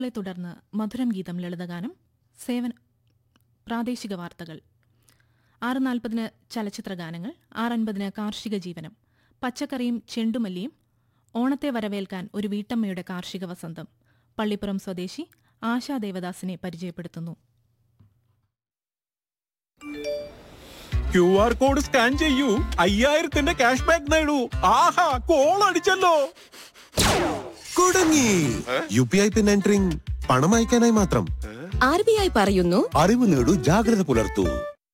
ളെ തുടർന്ന് മധുരം ഗീതം ലളിതഗാനം സേവന പ്രാദേശിക വാർത്തകൾ ആറ് നാൽപ്പതിന് ചലച്ചിത്ര ഗാനങ്ങൾ ആറൻപതിന് കാർഷിക ജീവനം പച്ചക്കറിയും ചെണ്ടുമല്ലിയും ഓണത്തെ വരവേൽക്കാൻ ഒരു വീട്ടമ്മയുടെ കാർഷിക വസന്തം പള്ളിപ്പുറം സ്വദേശി ആശാ ദേവദാസിനെ പരിചയപ്പെടുത്തുന്നു ക്യു ആർ കോഡ് സ്കാൻ ചെയ്യൂ അയ്യായിരത്തിന്റെ ക്യാഷ് ബാക്ക് നേടൂ ആഹാ കോൾ അടിച്ചല്ലോ കുടുങ്ങി U P I PIN entering പണം അയക്കാനായി മാത്രം ആർ ബി ഐ പറയുന്നു അറിവ് നേടൂ ജാഗ്രത പുലർത്തൂ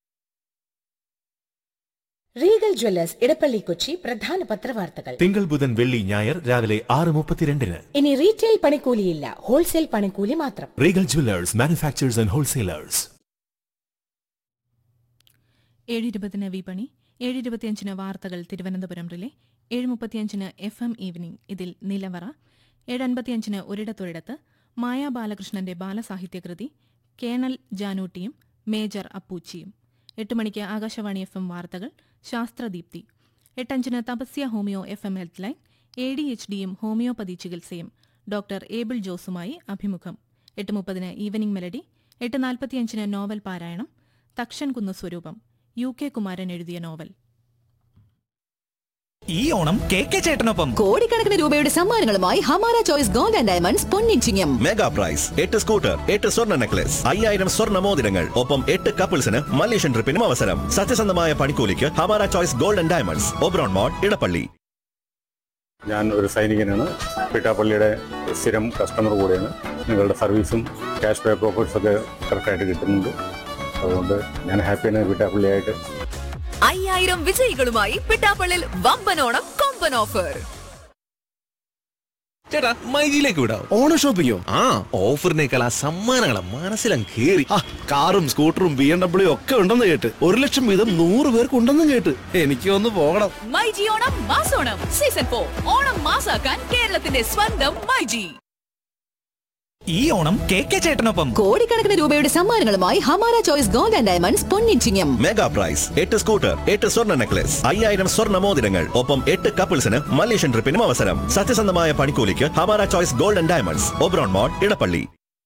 റീഗൽ ജ്വല്ലേഴ്സ് ഇടപ്പള്ളി കൊച്ചി പ്രധാന പത്രവാർത്തകൾ തിങ്കൾ ബുധൻ വെള്ളി ഞായർ രാവിലെ ആറ് മുപ്പത്തിരണ്ടിന് ഇനി റീറ്റെയിൽ പണിക്കൂലിയില്ല ഹോൾസെയിൽ പണിക്കൂലി മാത്രം Regal jewellers manufacturers and wholesalers ഏഴ് ഇരുപതിന് വിപണി ഏഴ് ഇരുപത്തിയഞ്ചിന് വാർത്തകൾ തിരുവനന്തപുരം റിലേ ഏഴ് മുപ്പത്തിയഞ്ചിന് എഫ് എം ഈവനിംഗ് ഇതിൽ നിലവറ ഏഴ് അൻപത്തിയഞ്ചിന് ഒരിടത്തൊരിടത്ത് മായ ബാലകൃഷ്ണന്റെ ബാലസാഹിത്യകൃതി കേണൽ ജാനൂട്ടിയും മേജർ അപ്പൂച്ചിയും എട്ട് മണിക്ക് ആകാശവാണി എഫ് എം വാർത്തകൾ ശാസ്ത്രദീപ്തി എട്ടഞ്ചിന് Tapasya homeo F M health line A D H ഡിയും ഹോമിയോപ്പതി ചികിത്സയും ഡോക്ടർ ഏബിൾ ജോസുമായി അഭിമുഖം എട്ട് മുപ്പതിന് ഈവനിംഗ് മെലഡി എട്ട് നാൽപ്പത്തിയഞ്ചിന് നോവൽ പാരായണം തക്ഷൻ കുന്ന് സ്വരൂപം യു കെ കുമാരൻ എഴുതിയ നോവൽ ഈ ഓണം കെ കെ ചേട്ടനൊപ്പം കോടിക്കണക്കിന് രൂപയുടെ സമ്മാനങ്ങളുമായി Hamara choice gold and diamonds പൊന്നിച്ചിങ്ങം മെഗാ പ്രൈസ് എട്ട് സ്കൂട്ടർ എട്ട് സ്വർണ്ണ നെക്ലസ് അയ്യായിരം സ്വർണ്ണ മോതിരങ്ങൾ ഒപ്പം എട്ട് കപ്പിൾസിന് മലേഷ്യൻ ട്രിപ്പിനും അവസരം സത്യസന്ധമായ പണിക്കൂലിക്ക് Hamara choice gold and diamonds Oberon മോഡ് ഇടപ്പള്ളി ഞാൻ ഒരു സൈനികനാണ് പിട്ടാപ്പള്ളിയുടെ സ്ഥിരം കസ്റ്റമർ കൂടെയാണ് നിങ്ങളുടെ സർവീസും ക്യാഷ് ബാക്ക് ഓഫേഴ്സ് ഒക്കെ കറക്റ്റായിട്ട് കിട്ടുന്നുണ്ട് അതുകൊണ്ട് ഞാൻ ഹാപ്പിയാണ് പിട്ടാപ്പള്ളിയായിട്ട് അയ്യായിരം വിജയികളുമായി പിട്ടാപ്പള്ളിൽ വമ്പനോണം കൊമ്പൻ ഓഫർ ചേട്ടാ മൈജിയിലേക്ക് വിടാം ഓണ ഷോപ്പിങ്ങോ ആ ഓഫറിനേക്കാൾ ആ സമ്മാനങ്ങളെ മനസ്സിലങ്ങ് കേറി കാറും സ്കൂട്ടറും ബി എം ഡബ്ല്യു ഒക്കെ ഉണ്ടെന്ന് കേട്ട് ഒരു ലക്ഷം വീതം നൂറ് പേർക്ക് ഉണ്ടെന്നും കേട്ട് എനിക്ക് ഒന്ന് പോകണം മൈജി ഓണം മാസോണം സീസൺ ഫോർ ഓണം മാസാക്കാൻ കേരളത്തിന്റെ സ്വന്തം മൈജി ഈ ഓണം കെ കെ ചേട്ടനൊപ്പം കോടിക്കണക്കിന് രൂപയുടെ സമ്മാനങ്ങളുമായി Hamara choice gold and diamonds പൊന്നിച്ചിങ്ങം മെഗാ പ്രൈസ് എട്ട് സ്കൂട്ടർ എട്ട് സ്വർണ്ണ നെക്ലസ് അയ്യായിരം സ്വർണ്ണ മോതിരങ്ങൾ ഒപ്പം എട്ട് കപ്പിൾസിന് മലേഷ്യൻ ട്രിപ്പിനും അവസരം സത്യസന്ധമായ പണിക്കൂലിക്ക് Hamara choice gold and diamonds Oberon മോഡ് ഇടപ്പള്ളി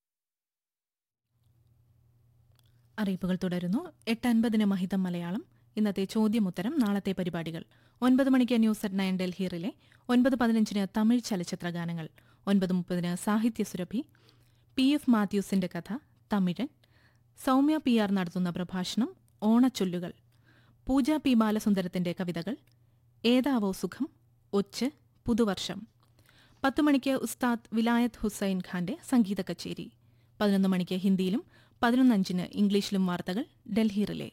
അറിയിപ്പുകൾ തുടരുന്നു എട്ട് അൻപതിന് മഹിതം മലയാളം ഇന്നത്തെ ചോദ്യമുത്തരം നാളത്തെ പരിപാടികൾ ഒൻപത് മണിക്ക് news at nine Delhi relay ഒൻപത് പതിനഞ്ചിന് തമിഴ് ചലച്ചിത്ര ഗാനങ്ങൾ ഒൻപത് മുപ്പതിന് സാഹിത്യ സുരഭി പി എഫ് മാത്യൂസിന്റെ കഥ തമിഴൻ സൗമ്യ പി ആർ നടത്തുന്ന പ്രഭാഷണം ഓണച്ചൊല്ലുകൾ പൂജ പി ബാലസുന്ദരത്തിന്റെ കവിതകൾ ഏതാവോ സുഖം ഒച്ച് പുതുവർഷം പത്ത് മണിക്ക് ഉസ്താദ് വിലായത്ത് ഹുസൈൻ ഖാന്റെ സംഗീത കച്ചേരി പതിനൊന്ന് മണിക്ക് ഹിന്ദിയിലും പതിനൊന്നഞ്ചിന് ഇംഗ്ലീഷിലും വാർത്തകൾ ഡൽഹി റിലേ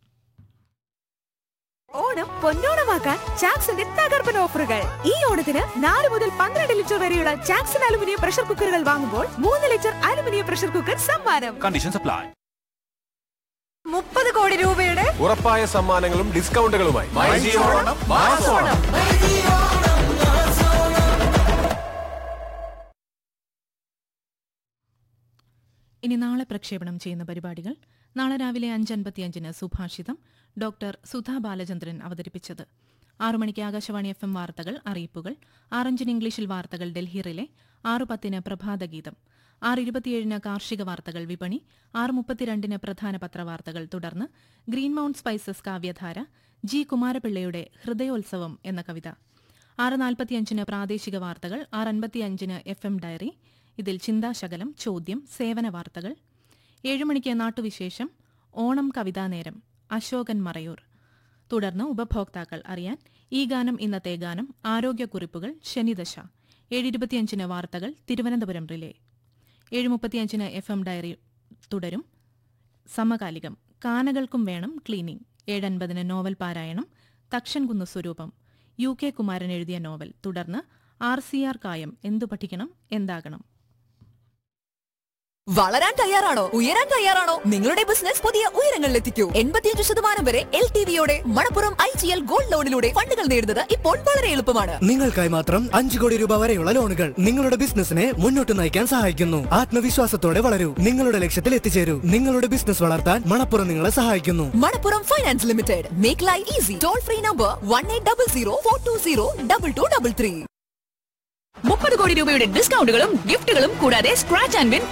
ഓണം പൊന്നോണമാക്കാൻ ചാക്സിന്റെ തകർപ്പൻ ഓഫറുകൾ ഈ ഓണത്തിന് നാല് മുതൽ പന്ത്രണ്ട് ലിറ്റർ വരെയുള്ള ചാക്സൺ അലുമിനിയം പ്രഷർ കുക്കറുകൾ വാങ്ങുമ്പോൾ മൂന്ന് ലിറ്റർ അലുമിനിയം പ്രഷർ കുക്കർ സമ്മാനം കണ്ടീഷൻ സപ്ലൈ മുപ്പത് കോടി രൂപയുടെ ഉറപ്പായ സമ്മാനങ്ങളും ഡിസ്കൗണ്ടുകളുമായി ഇനി നാളെ പ്രക്ഷേപണം ചെയ്യുന്ന പരിപാടികൾ നാളെ രാവിലെ അഞ്ചൻപത്തിയഞ്ചിന് സുഭാഷിതം ഡോക്ടർ സുധാ ബാലചന്ദ്രൻ അവതരിപ്പിച്ചത് ആറു മണിക്ക് ആകാശവാണി എഫ് എം വാർത്തകൾ അറിയിപ്പുകൾ ആറഞ്ചിന് ഇംഗ്ലീഷിൽ വാർത്തകൾ ഡൽഹി റിലേ ആറു പത്തിന് പ്രഭാതഗീതം ആറ് ഇരുപത്തിയേഴിന് കാർഷിക വാർത്തകൾ വിപണി ആറ് മുപ്പത്തിരണ്ടിന് പ്രധാന പത്രവാർത്തകൾ തുടർന്ന് green mount spices Kavyadhara G കുമാരപിള്ളയുടെ ഹൃദയോത്സവം എന്ന കവിത ആറ് നാൽപ്പത്തിയഞ്ചിന് പ്രാദേശിക വാർത്തകൾ ആറ് അൻപത്തിയഞ്ചിന് എഫ് എം ഡയറി ഇതിൽ ചിന്താശകലം ചോദ്യം സേവന വാർത്തകൾ ഏഴുമണിക്ക് നാട്ടുവിശേഷം ഓണം കവിതാനേരം അശോകൻ മറയൂർ തുടർന്ന് ഉപഭോക്താക്കൾ അറിയാൻ ഈ ഗാനം ഇന്നത്തെ ഗാനം ആരോഗ്യക്കുറിപ്പുകൾ ശനിദശ ഏഴിരുപത്തിയഞ്ചിന് വാർത്തകൾ തിരുവനന്തപുരം റിലേ ഏഴ് മുപ്പത്തിയഞ്ചിന് എഫ് എം ഡയറി തുടരും സമകാലികം കാനകൾക്കും വേണം ക്ലീനിംഗ് ഏഴൻപതിന് നോവൽ പാരായണം തക്ഷൻകുന്ന് സ്വരൂപം യു കെ കുമാരൻ എഴുതിയ നോവൽ തുടർന്ന് ആർ സി ആർ കായം എന്തു പഠിക്കണം എന്താകണം വളരാൻ തയ്യാറാണോ ഉയരാൻ തയ്യാറാണോ നിങ്ങളുടെ ബിസിനസ് പുതിയ ഉയരങ്ങളിൽ എത്തിക്കൂ എൺപത്തിയഞ്ച് ശതമാനം വരെ എൽ ടി വിയോടെ Manappuram I G L gold ലോണിലൂടെ ഫണ്ടുകൾ നേടുന്നത് ഇപ്പോൾ വളരെ എളുപ്പമാണ് നിങ്ങൾക്കായി മാത്രം അഞ്ചു കോടി രൂപ വരെയുള്ള ലോണുകൾ നിങ്ങളുടെ ബിസിനസിനെ മുന്നോട്ട് നയിക്കാൻ സഹായിക്കുന്നു ആത്മവിശ്വാസത്തോടെ വളരൂ നിങ്ങളുടെ ലക്ഷ്യത്തിൽ എത്തിച്ചേരൂ നിങ്ങളുടെ ബിസിനസ് വളർത്താൻ മണപ്പുറം നിങ്ങളെ സഹായിക്കുന്നു Manappuram finance limited make life easy toll free number one eight double zero four two zero double two double three മുപ്പത് കോടി രൂപയുടെ ഡിസ്കൗണ്ടുകളും ഗിഫ്റ്റുകളും കൂടാതെ സ്ക്രാച്ച് ആൻഡ് വിൻ